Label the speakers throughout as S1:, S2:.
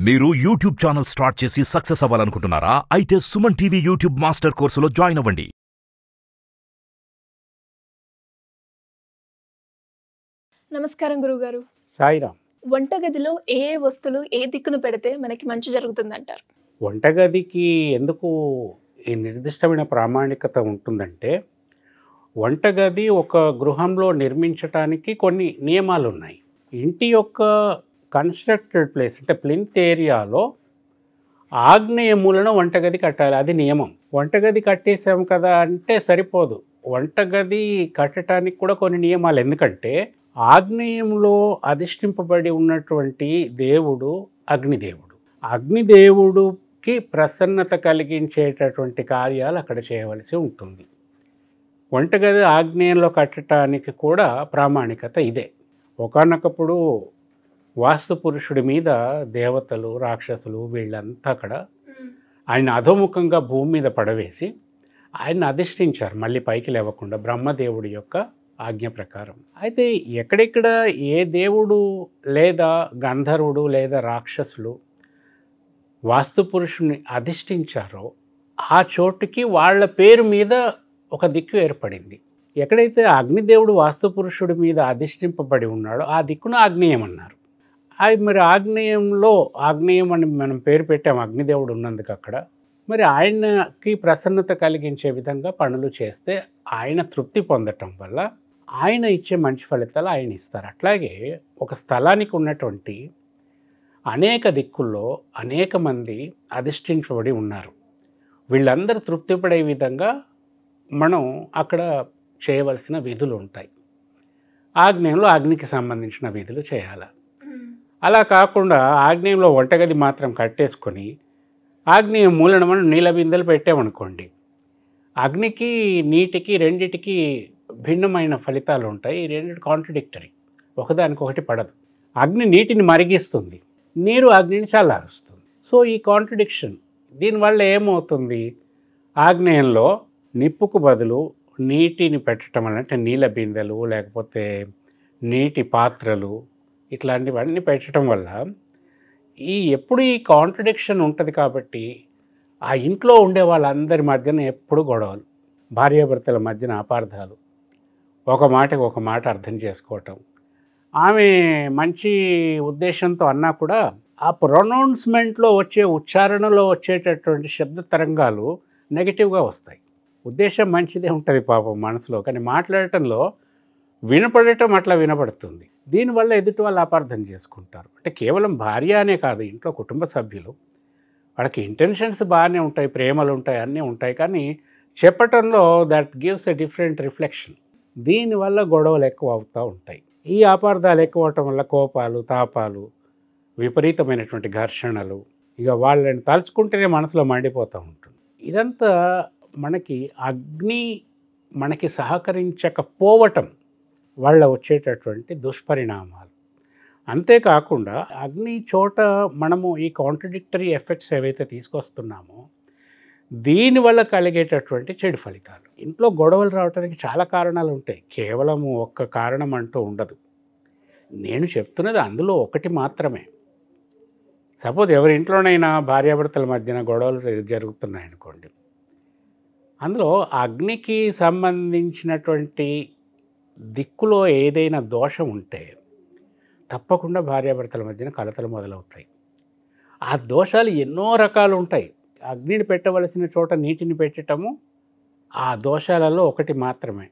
S1: మీరు YouTube channel start చేసి success అవ్వాలనుకుంటున్నారా అయితే సుమన్ టీవీ యూట్యూబ్ మాస్టర్ కోర్సులో జాయిన్ అవ్వండి
S2: నమస్కారం గురుగారు
S3: సాయిరామ్
S2: వంటగదిలో ఏ ఏ వస్తువులు ఏ దిక్కును పెడితే మనకి మంచి జరుగుతుందంటారు
S3: వంటగదికి ఎందుకు ఈ నిర్దిష్టమైన ప్రామాణికత ఉంటుందంటే వంటగది ఒక గృహంలో నిర్మించటానికి కొన్ని నియమాలు ఉన్నాయి ఇంటి యొక్క కన్స్ట్రక్టెడ్ ప్లేస్ అంటే ప్లింత్ ఏరియాలో ఆగ్నేయ మూలన వంటగది కట్టాలి అది నియమం వంటగది కట్టేసాం కదా అంటే సరిపోదు వంటగది కట్టడానికి కూడా కొన్ని నియమాలు ఎందుకంటే ఆగ్నేయంలో అధిష్ఠింపబడి ఉన్నటువంటి దేవుడు అగ్నిదేవుడు అగ్నిదేవుడుకి ప్రసన్నత కలిగించేటటువంటి కార్యాలు అక్కడ చేయవలసి ఉంటుంది వంటగది ఆగ్నేయంలో కట్టడానికి కూడా ప్రామాణికత ఇదే ఒకనొకప్పుడు వాస్తు పురుషుడి మీద దేవతలు రాక్షసులు వీళ్ళంతా అక్కడ ఆయన అధోముఖంగా భూమి మీద పడవేసి ఆయన అధిష్ఠించారు మళ్ళీ పైకి లేవకుండా బ్రహ్మదేవుడి యొక్క ఆజ్ఞ ప్రకారం అయితే ఎక్కడెక్కడ ఏ దేవుడు లేదా గంధర్వుడు లేదా రాక్షసులు వాస్తు పురుషుని అధిష్ఠించారో ఆ చోటుకి వాళ్ళ పేరు మీద ఒక దిక్కు ఏర్పడింది ఎక్కడైతే అగ్నిదేవుడు వాస్తు పురుషుడి మీద అధిష్ఠింపబడి ఉన్నాడో ఆ దిక్కును ఆగ్నేయం అన్నారు అది మరి ఆగ్నేయంలో ఆగ్నేయం అని మనం పేరు పెట్టాం అగ్నిదేవుడు ఉన్నందుకు అక్కడ మరి ఆయనకి ప్రసన్నత కలిగించే విధంగా పనులు చేస్తే ఆయన తృప్తి పొందటం వల్ల ఆయన ఇచ్చే మంచి ఫలితాలు ఆయన ఇస్తారు అట్లాగే ఒక స్థలానికి ఉన్నటువంటి అనేక దిక్కుల్లో అనేక మంది అధిష్ఠించబడి ఉన్నారు వీళ్ళందరూ తృప్తిపడే విధంగా మనం అక్కడ చేయవలసిన విధులు ఉంటాయి ఆగ్నేయంలో అగ్నికి సంబంధించిన విధులు చేయాలి అలా కాకుండా ఆగ్నేయంలో వంటగది మాత్రం కట్టేసుకొని ఆగ్నేయం మూలన మనం నీళ్ళ బిందెలు పెట్టామనుకోండి అగ్నికి నీటికి రెండిటికి భిన్నమైన ఫలితాలు ఉంటాయి ఈ రెండు కాంట్రడిక్టరీ ఒకదానికొకటి పడదు అగ్ని నీటిని మరిగిస్తుంది నీరు అగ్నిని చల్లారుస్తుంది సో ఈ కాంట్రడిక్షన్ దీనివల్ల ఏమవుతుంది ఆగ్నేయంలో నిప్పుకు బదులు నీటిని పెట్టడం వల్ల అంటే నీళ్ళ బిందెలు లేకపోతే నీటి పాత్రలు ఇట్లాంటివన్నీ పెట్టడం వల్ల ఈ ఎప్పుడు ఈ కాంట్రడిక్షన్ ఉంటుంది కాబట్టి ఆ ఇంట్లో ఉండే వాళ్ళందరి మధ్యన ఎప్పుడు గొడవలు భార్యాభర్తల మధ్యన అపార్థాలు ఒక మాటకి ఒక మాట అర్థం చేసుకోవటం ఆమె మంచి ఉద్దేశంతో అన్నా కూడా ఆ ప్రొనౌన్స్మెంట్లో వచ్చే ఉచ్చారణలో వచ్చేటటువంటి శబ్ద తరంగాలు నెగిటివ్గా వస్తాయి ఉద్దేశం మంచిదే ఉంటుంది పాపం మనసులో కానీ మాట్లాడటంలో వినపడటం అట్లా వినపడుతుంది దీనివల్ల ఎదుటి వాళ్ళు అపార్థం చేసుకుంటారు అంటే కేవలం భార్య అనే కాదు ఇంట్లో కుటుంబ సభ్యులు వాళ్ళకి ఇంటెన్షన్స్ బాగానే ఉంటాయి ప్రేమలు ఉంటాయి అన్నీ ఉంటాయి కానీ చెప్పటంలో that gives a different reflection దీనివల్ల గొడవలు ఎక్కువ అవుతూ ఉంటాయి ఈ అపార్థాలు ఎక్కువ అవటం వల్ల కోపాలు తాపాలు విపరీతమైనటువంటి ఘర్షణలు ఇక వాళ్ళని తలుచుకుంటేనే మనసులో మండిపోతూ ఉంటుంది ఇదంతా మనకి అగ్ని మనకి సహకరించకపోవటం వల్ల వచ్చేటటువంటి దుష్పరిణామాలు అంతేకాకుండా అగ్ని చోట మనము ఈ కాంట్రడిక్టరీ ఎఫెక్ట్స్ ఏవైతే తీసుకొస్తున్నామో దీనివల్ల కలిగేటటువంటి చెడు ఫలితాలు ఇంట్లో గొడవలు రావడానికి చాలా కారణాలు ఉంటాయి కేవలం ఒక్క కారణం అంటూ ఉండదు నేను చెప్తున్నది అందులో ఒకటి మాత్రమే సపోజ్ ఎవరి ఇంట్లోనైనా భార్యాభర్తల మధ్యన గొడవలు జరుగుతున్నాయి అనుకోండి అందులో అగ్నికి సంబంధించినటువంటి దిక్కులో ఏదైనా దోషం ఉంటే తప్పకుండా భార్యాభర్తల మధ్యన కలతలు మొదలవుతాయి ఆ దోషాలు ఎన్నో రకాలు ఉంటాయి అగ్నిని పెట్టవలసిన చోట నీటిని పెట్టటము ఆ దోషాలలో ఒకటి మాత్రమే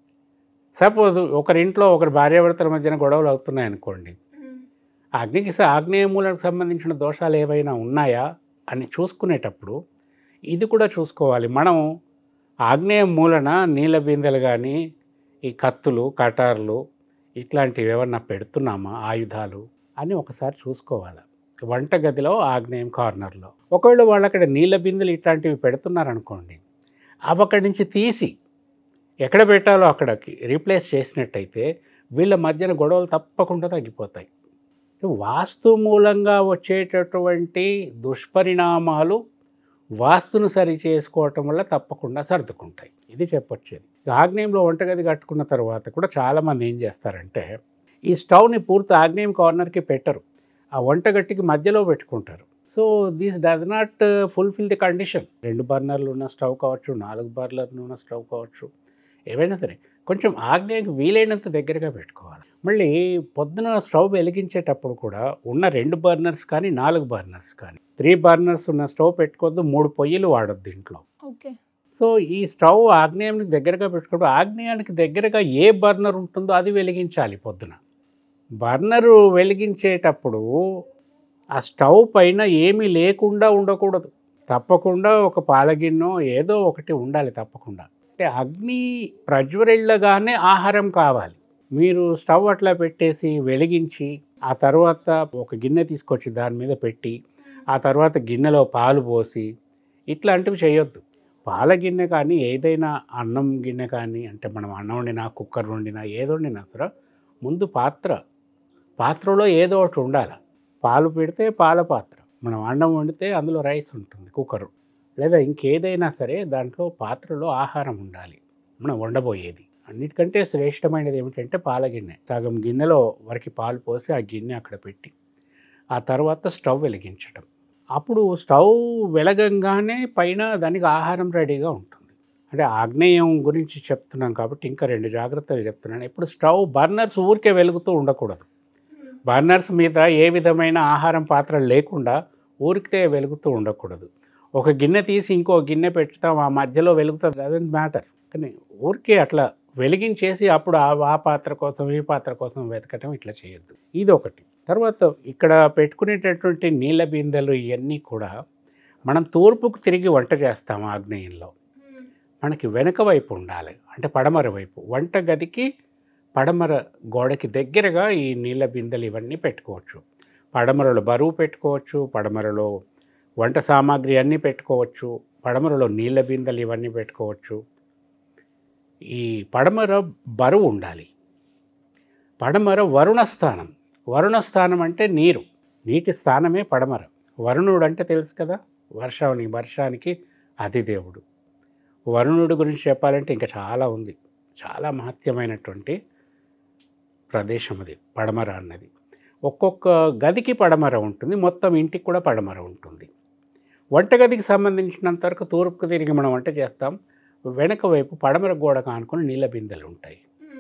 S3: సపోజ్ ఒకరింట్లో ఒకరి భార్యాభర్తల మధ్యన గొడవలు అవుతున్నాయి అనుకోండి అగ్నికి స- ఆగ్నేయ మూలకు సంబంధించిన దోషాలు ఏవైనా ఉన్నాయా అని చూసుకునేటప్పుడు ఇది కూడా చూసుకోవాలి మనం ఆగ్నేయ మూలన నీళ్ళ బిందెలు కానీ ఈ కత్తులు కటార్లు ఇట్లాంటివి ఏమన్నా పెడుతున్నామా ఆయుధాలు అని ఒకసారి చూసుకోవాలి వంటగదిలో ఆగ్నేయం కార్నర్లో ఒకవేళ వాళ్ళు అక్కడ నీళ్ళ బిందెలు ఇట్లాంటివి పెడుతున్నారనుకోండి అవి అక్కడి నుంచి తీసి ఎక్కడ పెట్టాలో అక్కడికి రీప్లేస్ చేసినట్టయితే వీళ్ళ మధ్యన గొడవలు తప్పకుండా తగ్గిపోతాయి వాస్తు మూలంగా వచ్చేటటువంటి దుష్పరిణామాలు వాస్తును సరి చేసుకోవటం వల్ల తప్పకుండా సర్దుకుంటాయి ఇది చెప్పొచ్చేది ఆగ్నేయంలో వంటగది కట్టుకున్న తర్వాత కూడా చాలామంది ఏం చేస్తారంటే ఈ స్టవ్ని పూర్తి ఆగ్నేయం కార్నర్కి పెట్టరు ఆ వంటగట్టికి మధ్యలో పెట్టుకుంటారు so this does not fulfil the condition రెండు బర్నర్లు ఉన్న స్టవ్ కావచ్చు నాలుగు బర్నర్లు ఉన్న స్టవ్ కావచ్చు ఏవైనా సరే కొంచెం ఆగ్నేయకు వీలైనంత దగ్గరగా పెట్టుకోవాలి మళ్ళీ పొద్దున స్టవ్ వెలిగించేటప్పుడు కూడా ఉన్న రెండు బర్నర్స్ కానీ నాలుగు బర్నర్స్ కానీ త్రీ బర్నర్స్ ఉన్న స్టవ్ పెట్టుకోవద్దు మూడు పొయ్యిలు వాడొద్దు ఇంట్లో
S2: ఓకే
S3: సో ఈ స్టవ్ ఆగ్నేయానికి దగ్గరగా పెట్టుకోవడం ఆగ్నేయానికి దగ్గరగా ఏ బర్నర్ ఉంటుందో అది వెలిగించాలి పొద్దున బర్నరు వెలిగించేటప్పుడు ఆ స్టవ్ పైన ఏమీ లేకుండా ఉండకూడదు తప్పకుండా ఒక పాలగిన్నో ఏదో ఒకటి ఉండాలి తప్పకుండా అంటే అగ్ని ప్రజ్వరిల్లగానే ఆహారం కావాలి మీరు స్టవ్ అట్లా పెట్టేసి వెలిగించి ఆ తర్వాత ఒక గిన్నె తీసుకొచ్చి దాని మీద పెట్టి ఆ తర్వాత గిన్నెలో పాలు పోసి ఇట్లాంటివి చేయొద్దు పాల గిన్నె కానీ ఏదైనా అన్నం గిన్నె కానీ అంటే మనం అన్నం వండినా కుక్కర్ వండినా ఏదో వండినా సరే ముందు పాత్ర పాత్రలో ఏదో ఒకటి ఉండాలి పాలు పెడితే పాల పాత్ర మనం అన్నం వండితే అందులో రైస్ ఉంటుంది కుక్కరు లేదా ఇంకేదైనా సరే దాంట్లో పాత్రలో ఆహారం ఉండాలి మనం వండబోయేది అన్నిటికంటే శ్రేష్టమైనది ఏమిటంటే పాల గిన్నె సగం గిన్నెలో వరకు పాలు పోసి ఆ గిన్నె అక్కడ పెట్టి ఆ తర్వాత స్టవ్ వెలిగించడం అప్పుడు స్టవ్ వెలగంగానే పైన దానికి ఆహారం రెడీగా ఉంటుంది అంటే ఆగ్నేయం గురించి చెప్తున్నాం కాబట్టి ఇంకా రెండు జాగ్రత్తలు చెప్తున్నాను ఇప్పుడు స్టవ్ బర్నర్స్ ఊరికే వెలుగుతూ ఉండకూడదు బర్నర్స్ మీద ఏ విధమైన ఆహారం పాత్ర లేకుండా ఊరికే వెలుగుతూ ఉండకూడదు ఒక గిన్నె తీసి ఇంకో గిన్నె పెట్టుతాం ఆ మధ్యలో వెలుగుతుంది డజంట్ మ్యాటర్ కానీ ఊరికే అట్లా వెలిగించేసి అప్పుడు ఆ ఆ పాత్ర కోసం ఈ పాత్ర కోసం వెతకటం ఇట్లా చేయొద్దు ఇది ఒకటి తర్వాత ఇక్కడ పెట్టుకునేటటువంటి నీళ్ళ బిందెలు ఇవన్నీ కూడా మనం తూర్పుకు తిరిగి వంట చేస్తాం ఆగ్నేయంలో మనకి వెనక వైపు ఉండాలి అంటే పడమర వైపు వంట గదికి పడమర గోడకి దగ్గరగా ఈ నీళ్ళ బిందెలు ఇవన్నీ పెట్టుకోవచ్చు పడమరలో బరువు పెట్టుకోవచ్చు పడమరలో వంట సామాగ్రి అన్నీ పెట్టుకోవచ్చు పడమరలో నీళ్ళ బిందెలు ఇవన్నీ పెట్టుకోవచ్చు ఈ పడమర బరువు ఉండాలి పడమర వరుణ స్థానం వరుణ స్థానం అంటే నీరు నీటి స్థానమే పడమర వరుణుడు అంటే తెలుసు కదా వర్షానికి వర్షానికి అధిదేవుడు వరుణుడు గురించి చెప్పాలంటే ఇంకా చాలా ఉంది చాలా మహత్యమైనటువంటి ప్రదేశం అది పడమర అన్నది ఒక్కొక్క గదికి పడమర ఉంటుంది మొత్తం ఇంటికి కూడా పడమర ఉంటుంది వంటగదికి సంబంధించినంత వరకు తూర్పుకు తిరిగి మనం వంట చేస్తాం వెనక వైపు పడమర గోడకు ఆనుకొని నీళ్ళ బిందెలు ఉంటాయి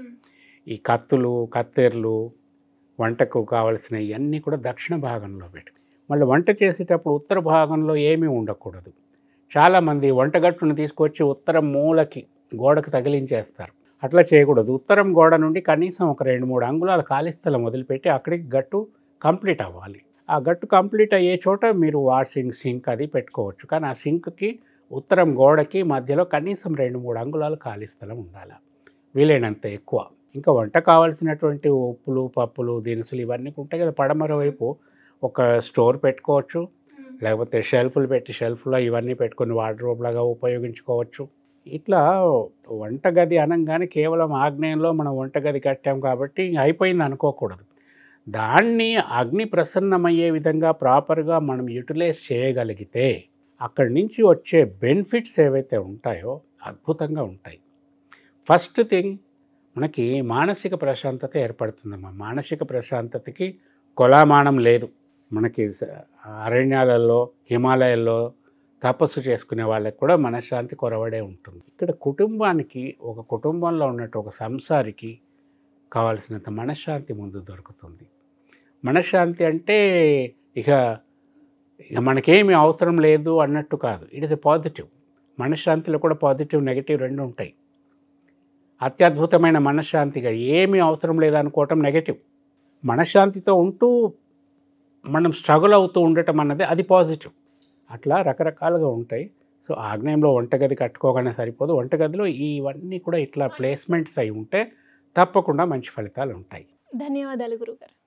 S3: ఈ కత్తులు కత్తెరలు వంటకు కావలసిన ఇవన్నీ కూడా దక్షిణ భాగంలో పెట్టు మళ్ళీ వంట చేసేటప్పుడు ఉత్తర భాగంలో ఏమీ ఉండకూడదు చాలామంది వంటగట్టును తీసుకొచ్చి ఉత్తరం మూలకి గోడకు తగిలించేస్తారు అట్లా చేయకూడదు ఉత్తరం గోడ నుండి కనీసం ఒక రెండు మూడు అంగుళాల ఖాళీ స్థలం వదిలిపెట్టి అక్కడికి గట్టు కంప్లీట్ అవ్వాలి ఆ గట్టు కంప్లీట్ అయ్యే చోట మీరు వాషింగ్ సింక్ అది పెట్టుకోవచ్చు కానీ ఆ సింక్కి ఉత్తరం గోడకి మధ్యలో కనీసం రెండు మూడు అంగుళాలు ఖాళీ స్థలం ఉండాలి వీలైనంత ఎక్కువ ఇంకా వంట కావాల్సినటువంటి ఉప్పులు పప్పులు దినుసులు ఇవన్నీ ఉంటాయి కదా పడమర వైపు ఒక స్టోర్ పెట్టుకోవచ్చు లేకపోతే షెల్ఫ్లు పెట్టి షెల్ఫ్లో ఇవన్నీ పెట్టుకొని వార్డ్రోబ్ లాగా ఉపయోగించుకోవచ్చు ఇట్లా వంటగది అనగానే కేవలం ఆగ్నేయంలో మనం వంటగది కట్టాం కాబట్టి ఇంక అయిపోయింది అనుకోకూడదు దాన్ని అగ్ని ప్రసన్నమయ్యే విధంగా ప్రాపర్గా మనం యూటిలైజ్ చేయగలిగితే అక్కడి నుంచి వచ్చే బెనిఫిట్స్ ఏవైతే ఉంటాయో అద్భుతంగా ఉంటాయి ఫస్ట్ థింగ్ మనకి మానసిక ప్రశాంతత ఏర్పడుతుందమ్మా మానసిక ప్రశాంతతకి కొలామానం లేదు మనకి స- అరణ్యాలలో హిమాలయాల్లో తపస్సు చేసుకునే వాళ్ళకి కూడా మనశ్శాంతి కొరవడే ఉంటుంది ఇక్కడ కుటుంబానికి ఒక కుటుంబంలో ఉన్నట్టు ఒక సంసారికి కావాల్సినంత మనశ్శాంతి ముందు దొరుకుతుంది మనశ్శాంతి అంటే ఇక ఇక మనకేమి అవసరం లేదు అన్నట్టు కాదు ఇట్ ఇస్ పాజిటివ్ మనశ్శాంతిలో కూడా పాజిటివ్ నెగిటివ్ రెండు ఉంటాయి అత్యద్భుతమైన మనశ్శాంతిగా ఏమీ అవసరం లేదనుకోవటం నెగటివ్ మనశ్శాంతితో ఉంటూ మనం స్ట్రగుల్ అవుతూ ఉండటం అన్నది అది పాజిటివ్ అట్లా రకరకాలుగా ఉంటాయి సో ఆగ్నేయంలో వంటగది కట్టుకోగానే సరిపోదు వంటగదిలో ఇవన్నీ కూడా ఇట్లా ప్లేస్మెంట్స్ అయి ఉంటే తప్పకుండా మంచి ఫలితాలు ఉంటాయి
S2: ధన్యవాదాలు గురుగారు